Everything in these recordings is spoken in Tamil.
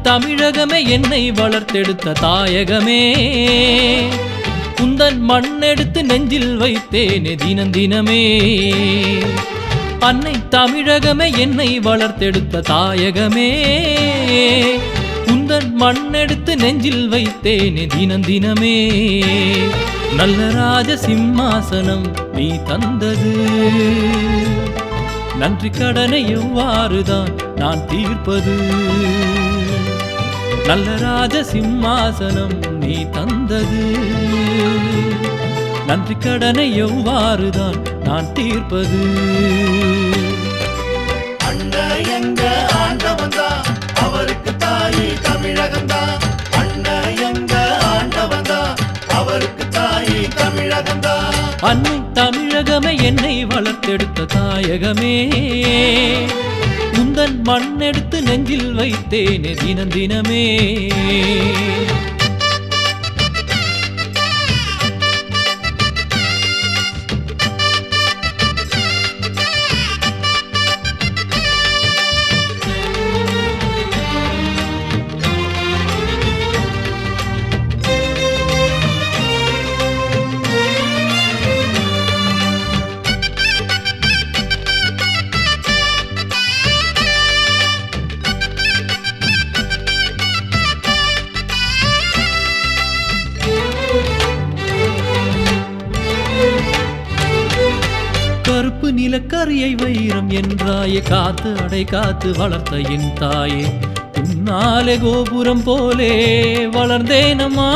தமிழகமே என்னை வளர்த்தெடுத்த தாயகமே உந்தன் மண்ணெடுத்து நெஞ்சில் வைத்தேனே தினம் தினமே அன்னை தமிழகமே என்னை வளர்த்தெடுத்த தாயகமே உந்தன் மண்ணெடுத்து நெஞ்சில் வைத்தேனே தினம் தினமே நல்ல ராஜ சிம்மாசனம் நீ தந்தது நன்றி கடனை எவ்வாறுதான் நான் தீர்ப்பது நல்ல ராஜ சிம்மாசனம் நீ தந்தது நன்றி கடனை எவ்வாறுதான் நான் தீர்ப்பது அண்ணன் எங்க ஆண்டவன் தான் அவருக்கு தாயி தமிழகம் தான் அண்ணன் எங்க ஆண்டவன் தான் அவருக்கு தாயி தமிழகம் தான் அன்னை தமிழகமே என்னை வளர்த்தெடுத்த தாயகமே உந்தன் மண்ணெடுத்து நெஞ்சில் வைத்தேனே தினம் தினமே கருப்பு நிலக்கரியை வைரம் என்றாயே காத்து அடை காத்து வளர்த்த என் தாயே உன்னாலே கோபுரம் போலே வளர்ந்தேனம்மா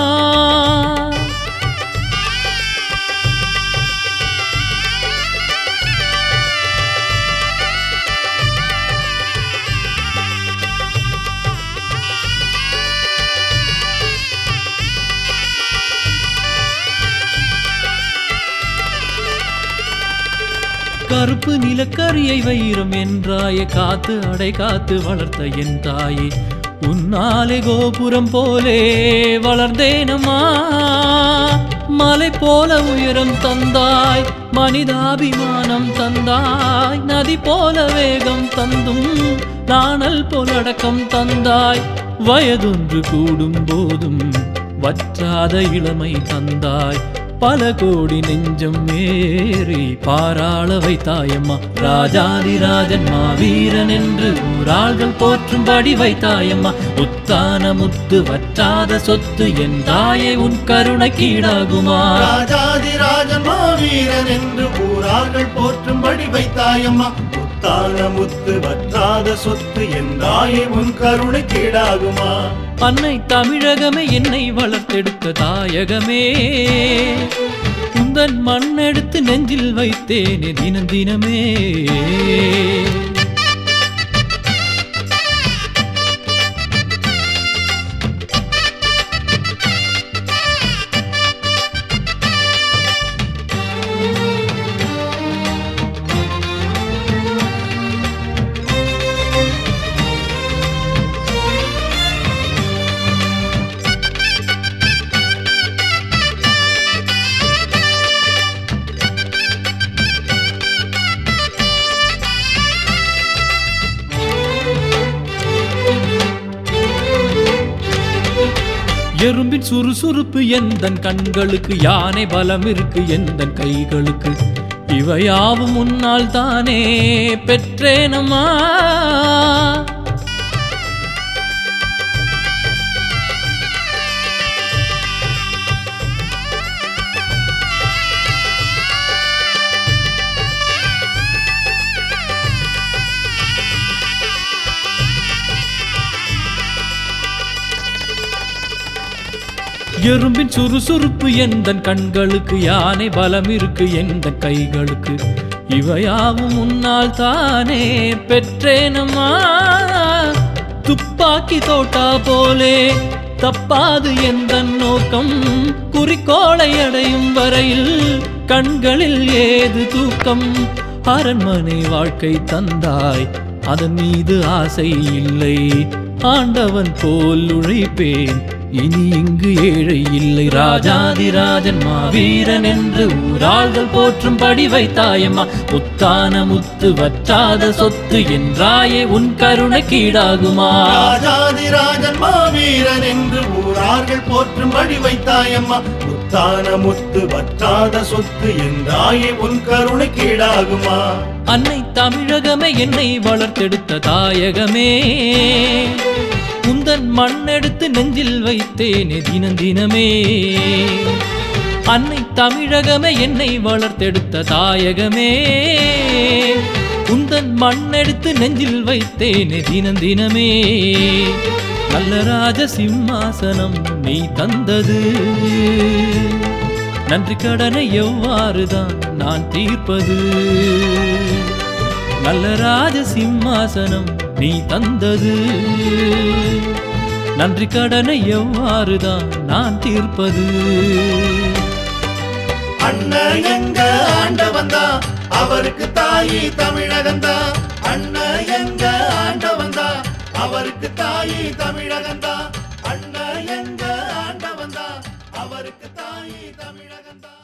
கருப்பு நிலக்கரியை வைரம் என்றாயே காத்து அடை காத்து வளர்த்த என் தாயே உன்னாலே கோபுரம் போலே வளர்ந்தேனம்மா மலை போல உயரம் தந்தாய் மனிதாபிமானம் தந்தாய் நதி போல வேகம் தந்தும் நாணல் போல் அடக்கம் தந்தாய் வயதொன்று கூடும் போதும் வற்றாத இளமை தந்தாய் பல கோடி நெஞ்சம் ஏறி பாராள வைத்தாயம்மா ராஜாதிராஜன் மாவீரன் என்று ஊராள்கள் போற்றும்படி வைத்தாயம்மா உத்தான முத்து வற்றாத சொத்து என் தாயே உன் கருணை கீழாகுமா ராஜாதிராஜன் மாவீரன் என்று ஊரார்கள் போற்றும்படி வைத்தாயம்மா முத்தான முத்து வற்றாத சொத்து என்றாயே உன் கருணை கீழாகுமா அன்னை தமிழகமே என்னை வளர்த்தெடுத்த தாயகமே உந்தன் மண்ணெடுத்து நெஞ்சில் வைத்தேனே தினம் தினமே எறும்பின் சுறுசுறுப்பு எந்தன் கண்களுக்கு யானை பலம் இருக்கு எந்தன் கைகளுக்கு இவையாவும் முன்னால் தானே பெற்றேனம்மா எறும்பின் சுறுசுறுப்பு எந்தன் கண்களுக்கு யானை பலம் இருக்கு எந்தன் கைகளுக்கு இவையாவும் முன்னால் தானே பெற்றேனம்மா துப்பாக்கி தோட்டா போலே தப்பாது எந்தன் நோக்கம் குறிக்கோளை அடையும் வரையில் கண்களில் ஏது தூக்கம் அரண்மனை வாழ்க்கை தந்தாய் அதன் மீது ஆசை இல்லை ஆண்டவன் போல் உழைப்பேன் இனி இங்கு ஏழை இல்லை ராஜாதிராஜன் மாவீரன் என்று ஊராள்கள் போற்றும்படி வைத்தாயம்மா முத்தான முத்து வற்றாத சொத்து என்றாயே உன் கருணை கீடாகுமா ராஜாதிராஜன் மாவீரன் என்று ஊரார்கள் போற்றும்படி வைத்தாயம்மா முத்தான முத்து வற்றாத சொத்து என்றாயே உன் கருணை கீழாகுமா அன்னை தமிழகமே என்னை வளர்த்தெடுத்த தாயகமே உந்தன் மண்ணெடுத்து நெஞ்சில் வைத்தேனே தினம் தினமே அன்னை தமிழகமே என்னை வளர்த்தெடுத்த தாயகமே உந்தன் மண்ணெடுத்து நெஞ்சில் வைத்தேனே தினம் தினமே நல்ல ராஜ சிம்மாசனம் நீ தந்தது நன்றி கடனை எவ்வாறுதான் நான் தீர்ப்பது நல்ல ராஜ சிம்மாசனம் நீ தந்தது நன்றி கடனை எவ்வாறுதான் நான் தீர்ப்பது அண்ணன் எங்க ஆண்டவன் தான் அவருக்கு தாயி தமிழகந்தா அண்ணன் எங்க ஆண்டவன் தான் அவருக்கு தாயி தமிழகந்தா அண்ணன் எங்க ஆண்டவன் தான் அவருக்கு தாயி தமிழகந்தா